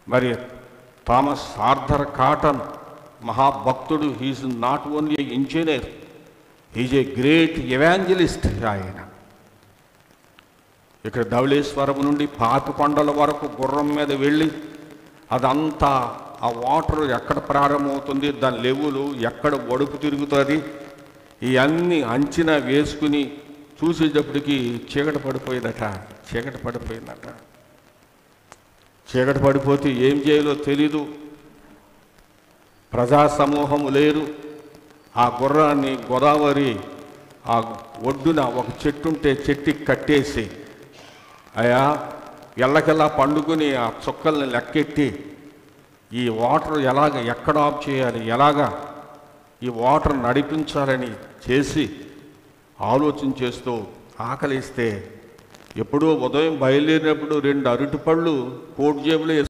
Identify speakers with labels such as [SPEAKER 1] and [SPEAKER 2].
[SPEAKER 1] మరి Thomas Arthur Cotton మహాభక్తుడు he's not only engineer he's a great evangelist ఆయన ఇక్కడ ధవళేశ్వరం నుండి పాపికొండల వరకు గుర్రం మీద వెళ్ళి అదంతా ఆ వాటర్ ఎక్కడ ప్రారంభమవుతుంది దాని లెవెలు ఎక్కడ ఒడుపు తిరుగుతుంది ఇవన్నీ అంచనా వేసుకుని చూసేటప్పటికి చీకటి పడిపోయిందట చీకటి పడిపోయిందట చీకటి పడిపోతే ఏం చేయాలో తెలీదు ప్రజా సమూహము లేరు ఆ గుర్రాన్ని గోదావరి ఆ ఒడ్డున ఒక చెట్టు ఉంటే చెట్టుకి కట్టేసి అయా ఎల్లకెల్లా పండుకుని ఆ చుక్కల్ని లెక్కెట్టి ఈ వాటర్ ఎలాగ ఎక్కడ ఆఫ్ చేయాలి ఎలాగా ఈ వాటర్ నడిపించాలని చేసి ఆలోచన చేస్తూ ఆకలిస్తే ఎప్పుడో ఉదయం బయలుదేరినప్పుడు రెండు అరటిపళ్ళు కోడి జేబులో